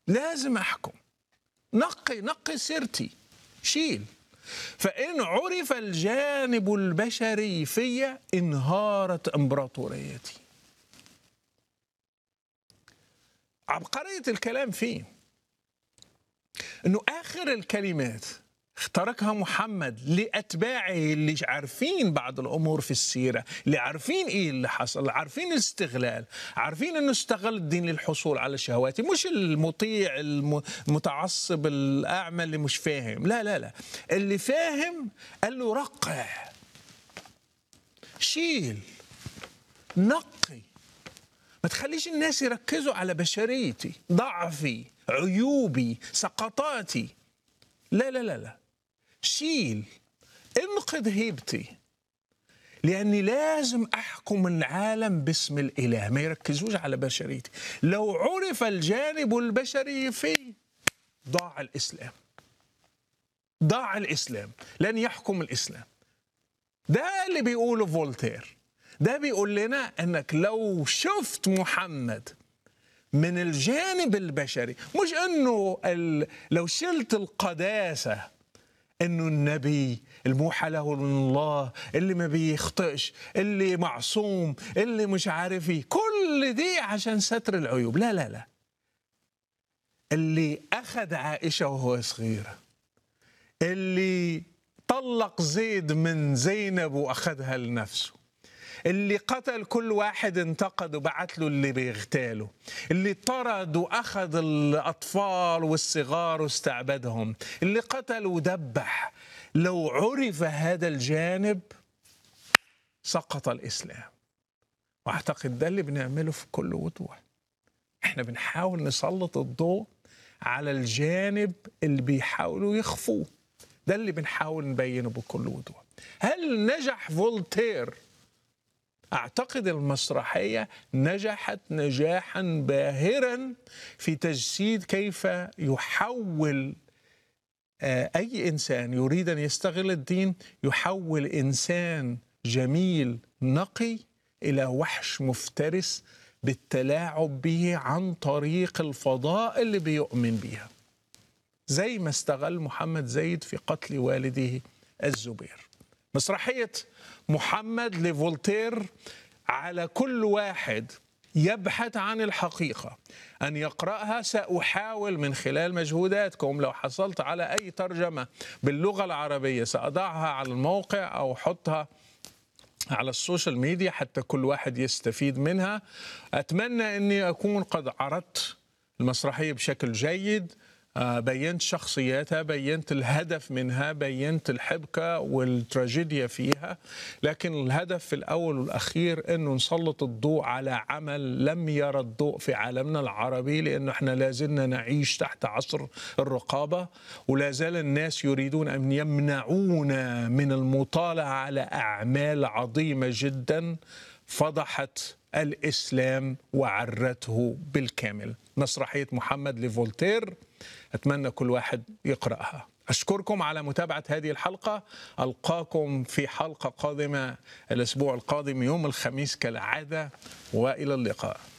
لازم احكم نقي نقي سيرتي شيل فإن عرف الجانب البشري في انهارت امبراطوريتي عبقرية الكلام فيه انه اخر الكلمات تركها محمد لاتباعه اللي عارفين بعض الامور في السيره، اللي عارفين ايه اللي حصل، عارفين الاستغلال، عارفين انه استغل الدين للحصول على شهواته، مش المطيع المتعصب الاعمى اللي مش فاهم، لا لا لا، اللي فاهم قال له رقع شيل نقي ما تخليش الناس يركزوا على بشريتي، ضعفي، عيوبي، سقطاتي. لا لا لا لا شيل انقذ هيبتي لاني لازم احكم العالم باسم الاله ما يركزوش على بشريتي لو عرف الجانب البشري فيه ضاع الاسلام ضاع الاسلام لن يحكم الاسلام ده اللي بيقوله فولتير ده بيقول لنا انك لو شفت محمد من الجانب البشري مش انه ال... لو شلت القداسه انه النبي الموحى له من الله اللي ما بيخطئش اللي معصوم اللي مش عارف ايه كل دي عشان ستر العيوب لا لا لا اللي اخذ عائشه وهو صغيره اللي طلق زيد من زينب واخذها لنفسه اللي قتل كل واحد انتقد وبعت له اللي بيغتاله اللي طرد واخذ الاطفال والصغار واستعبدهم اللي قتل ودبح لو عرف هذا الجانب سقط الاسلام واعتقد ده اللي بنعمله في كل وضوح احنا بنحاول نسلط الضوء على الجانب اللي بيحاولوا يخفوه ده اللي بنحاول نبينه بكل وضوح هل نجح فولتير اعتقد المسرحيه نجحت نجاحا باهرا في تجسيد كيف يحول اي انسان يريد ان يستغل الدين يحول انسان جميل نقي الى وحش مفترس بالتلاعب به عن طريق الفضاء اللي بيؤمن بيها زي ما استغل محمد زيد في قتل والده الزبير مسرحيه محمد لفولتير على كل واحد يبحث عن الحقيقة أن يقرأها سأحاول من خلال مجهوداتكم لو حصلت على أي ترجمة باللغة العربية سأضعها على الموقع أو أحطها على السوشيال ميديا حتى كل واحد يستفيد منها أتمنى أني أكون قد عرضت المسرحية بشكل جيد بينت شخصياتها بينت الهدف منها بينت الحبكة والتراجيديا فيها لكن الهدف في الأول والأخير أنه نسلط الضوء على عمل لم يرى الضوء في عالمنا العربي لأنه احنا لازلنا نعيش تحت عصر الرقابة ولا زال الناس يريدون أن يمنعونا من المطالعة على أعمال عظيمة جدا فضحت الإسلام وعرته بالكامل مسرحية محمد لفولتير أتمنى كل واحد يقرأها أشكركم على متابعة هذه الحلقة ألقاكم في حلقة قادمة الأسبوع القادم يوم الخميس كالعادة وإلى اللقاء